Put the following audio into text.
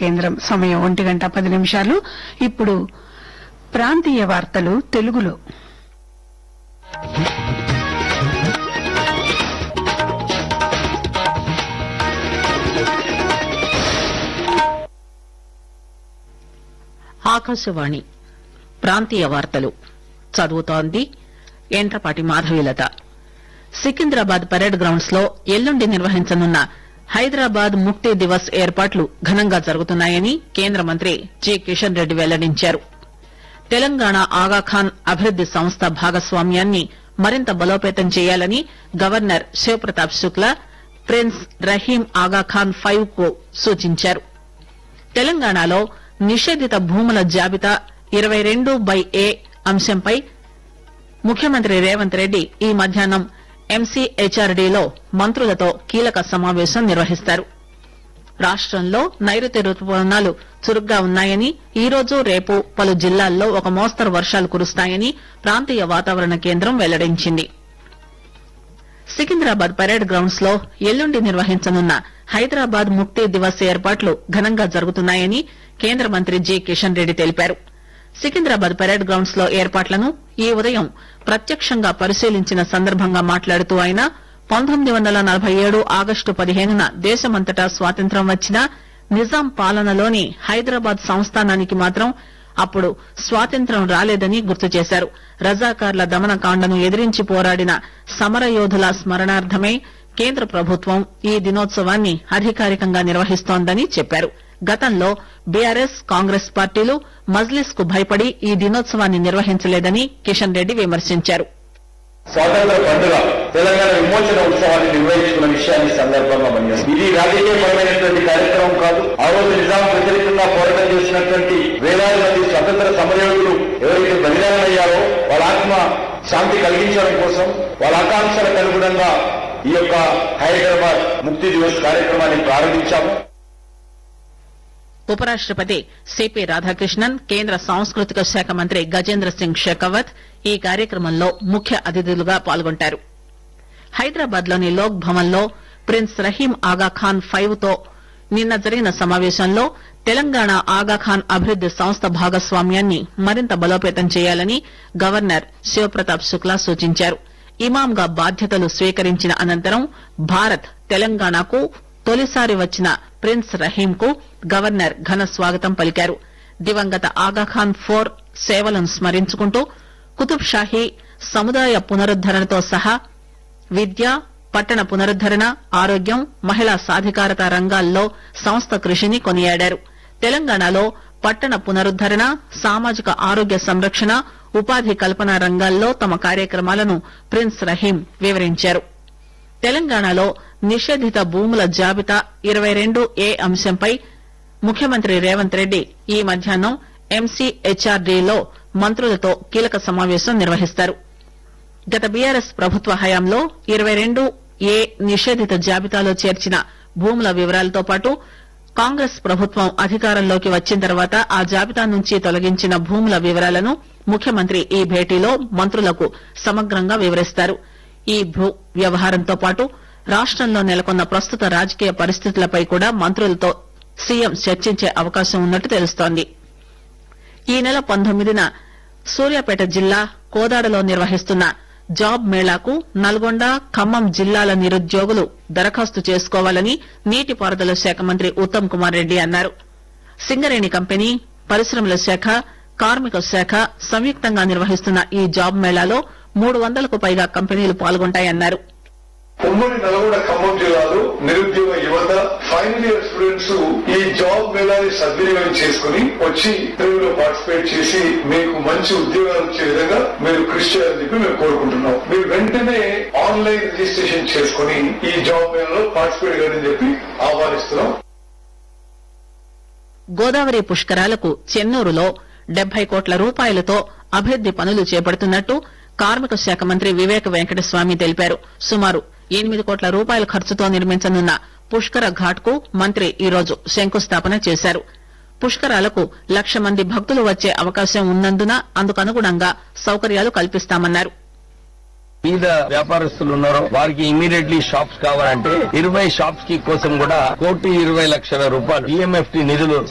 కేంద్రం సమయం ఒంటి గంట పది నిమిషాలు ఇప్పుడు ప్రాంతీయ వార్తలు తెలుగులో ఆకాశవాణి ప్రాంతీయ వార్తలు చదువుతోంది ఎంట్రపాటి మాధవీలత సికింద్రాబాద్ పరేడ్ గ్రౌండ్స్ లో ఎల్లుండి నిర్వహించనున్న హైదరాబాద్ ముక్తి దివస్ ఏర్పాట్లు ఘనంగా జరుగుతున్నాయని కేంద్ర మంత్రి జి కిషన్ రెడ్డి వెల్లడించారు తెలంగాణ ఆగాఖాన్ అభివృద్ది సంస్థ భాగస్వామ్యాన్ని మరింత బలోపేతం చేయాలని governor Shiv Pratap Shukla prince Rahim Aga Khan five కు సూచించారు తెలంగాణలో నిషేధిత భూముల జాబితా ఇరవై రెండు బై ఏ అంశంపై ముఖ్యమంత్రి రేవంత్ రెడ్డి ఈ మధ్యాహ్నం ఎంసీహెచ్ఆర్డీలో మంత్రులతో కీలక సమావేశం నిర్వహిస్తారు రాష్టంలో నైరుతి రుతుపవనాలు చురుగ్గా ఉన్నాయని ఈ రోజు రేపు పలు జిల్లాల్లో ఒక మోస్తరు వర్షాలు కురుస్తాయని ప్రాంతీయ వాతావరణ కేంద్రం వెల్లడించింది సికింద్రాబాద్ పరేడ్ గ్రౌండ్స్ లో ఎల్లుండి నిర్వహించనున్న హైదరాబాద్ ముక్తి దివస్ ఏర్పాట్లు ఘనంగా జరుగుతున్నాయని కేంద్ర మంత్రి జి కిషన్ రెడ్డి తెలిపారు సికింద్రాబాద్ పరేడ్ గ్రౌండ్స్ లో ఏర్పాట్లను ఈ ఉదయం ప్రత్యక్షంగా పరిశీలించిన సందర్భంగా మాట్లాడుతూ ఆయన పంతొమ్మిది వందల నలభై ఏడు ఆగస్టు పదిహేనున దేశమంతటా స్వాతంత్ర్యం వచ్చినా నిజాం పాలనలోని హైదరాబాద్ సంస్థానానికి మాత్రం అప్పుడు స్వాతంత్ర్యం రాలేదని గుర్తు చేశారు రజాకార్ల దమనకాండను ఎదిరించి పోరాడిన సమరయోధుల స్మరణార్థమే కేంద్ర ప్రభుత్వం ఈ దినోత్సవాన్ని అధికారికంగా నిర్వహిస్తోందని చెప్పారు గతంలో బీఆర్ఎస్ కాంగ్రెస్ పార్టీలు మజ్లిస్ కు భయపడి ఈ దినోత్సవాన్ని నిర్వహించలేదని కిషన్ రెడ్డి విమర్శించారు స్వాతంత్ర పండుగ తెలంగాణ విమోచన ఉత్సవాన్ని నిర్వహించుకున్న విషయాన్ని ఈ సందర్భంగా పనిచేస్తుంది ఇది రాజకీయపరమైనటువంటి కార్యక్రమం కాదు ఆ రోజు నిజాం వ్యతిరేకంగా పోరాటం చేసినటువంటి వేలాది మంది స్వతంత్ర సమరయోధులు ఎవరైతే బలిదానం అయ్యారో వాళ్ళ ఆత్మ శాంతి కలిగించడం కోసం వాళ్ళ ఆకాంక్షలకు అనుగుణంగా ఈ యొక్క హైదరాబాద్ ముక్తి దివస్ కార్యక్రమాన్ని ప్రారంభించాము ఉపరాష్టపతి సిపి రాధాకృష్ణన్ కేంద్ర సాంస్కృతిక శాఖ మంత్రి గజేంద్ర సింగ్ షెకావత్ ఈ కార్యక్రమంలో ముఖ్య అతిథులుగా పాల్గొంటారు హైదరాబాద్ లోని లోక్ భవన్ లో ప్రిన్స్ రహీం ఆగాఖాన్ ఫైవ్ తో నిన్న జరిగిన సమావేశంలో తెలంగాణ ఆగాఖాన్ అభివృద్ది సంస్థ భాగస్వామ్యాన్ని మరింత బలోపేతం చేయాలని గవర్నర్ శివప్రతాప్ శుక్లా సూచించారు ఇమాంగా బాధ్యతలు స్వీకరించిన అనంతరం భారత్ తెలంగాణకు తొలిసారి వచ్చిన ప్రిన్స్ రహీం కు గవర్నర్ ఘన స్వాగతం పలికారు దివంగత ఆగాఖాన్ ఫోర్ సేవలను స్మరించుకుంటూ కుతుబ్ షాహీ సముదాయ పునరుద్దరణతో సహా విద్య పట్టణ పునరుద్దరణ ఆరోగ్యం మహిళా సాధికారత రంగాల్లో సంస్థ కృషిని కొనియాడారు తెలంగాణలో పట్టణ పునరుద్దరణ సామాజిక ఆరోగ్య సంరక్షణ ఉపాధి కల్పన రంగాల్లో తమ కార్యక్రమాలను ప్రిన్స్ రహీం వివరించారు తెలంగాణలో నిషేధిత భూముల జాబితా ఇరవై రెండు ఏ అంశంపై ముఖ్యమంత్రి రేవంత్ రెడ్డి ఈ మధ్యాహ్నం ఎంసీహెచ్ఆర్డీలో మంత్రులతో కీలక సమావేశం నిర్వహిస్తారు గత బీఆర్ఎస్ ప్రభుత్వ హయాంలో ఇరవై రెండు ఏ నిషేధిత జాబితాలో చేర్చిన భూముల వివరాలతో పాటు కాంగ్రెస్ ప్రభుత్వం అధికారంలోకి వచ్చిన తర్వాత ఆ జాబితా నుంచి తొలగించిన భూముల వివరాలను ముఖ్యమంత్రి ఈ భేటీలో మంత్రులకు సమగ్రంగా వివరిస్తారు ఈ భూ వ్యవహారంతో పాటు రాష్టంలో నెలకొన్న ప్రస్తుత రాజకీయ పరిస్థితులపై కూడా మంత్రులతో సీఎం చర్చించే అవకాశం ఉన్నట్టు తెలుస్తోంది ఈ నెల పంతొమ్మిదిన సూర్యాపేట జిల్లా కోదాడలో నిర్వహిస్తున్న జాబ్ మేళాకు నల్గొండ ఖమ్మం జిల్లాల నిరుద్యోగులు దరఖాస్తు చేసుకోవాలని నీటిపారుదల శాఖ మంత్రి ఉత్తమ్ కుమార్ రెడ్డి అన్నారు సింగరేణి కంపెనీ పరిశ్రమల శాఖ కార్మిక శాఖ సంయుక్తంగా నిర్వహిస్తున్న ఈ జాబ్ మేళాలో మూడు వందలకు పైగా కంపెనీలు పాల్గొంటాయన్నారు ఉమ్మడి నల్గొండ ఖమ్మం జిల్లాలో నిరుద్యోగ యువత ఫైనల్ ఇయర్ స్టూడెంట్స్ ఈ జాబ్ మేళాని సద్వినియోగం చేసుకుని వచ్చి ఇంటర్వ్యూలో పార్టిసిపేట్ చేసి మీకు మంచి ఉద్యోగాలు వచ్చే విధంగా మీరు కృషి చేయాలని చెప్పి మేము కోరుకుంటున్నాం మీరు వెంటనే ఆన్లైన్ రిజిస్ట్రేషన్ చేసుకుని ఈ జాబ్ మేళాలో పార్టిసిపేట్ కాదని చెప్పి ఆహ్వానిస్తున్నాం గోదావరి పుష్కరాలకు చెన్నూరులో డెబ్బై కోట్ల రూపాయలతో అభివృద్ది పనులు చేపడుతున్నట్టు కార్మిక శాఖ మంత్రి వివేక వెంకటస్వామి తెలిపారు సుమారు ఎనిమిది కోట్ల రూపాయల ఖర్చుతో నిర్మించనున్న పుష్కర ఘాట్ కు మంత్రి ఈరోజు శంకుస్థాపన చేశారు పుష్కరాలకు లక్ష మంది భక్తులు వచ్చే అవకాశం ఉన్నందున అందుకనుగుణంగా సౌకర్యాలు కల్పిస్తామన్నారు పేద వ్యాపారస్తులు ఉన్నారో వారికి ఇమీడియట్లీ షాప్స్ కావాలంటే ఇరవై షాప్స్ కి కోసం కూడా కోటి ఇరవై లక్షల రూపాయలు ఈఎంఎఫ్ నిధులు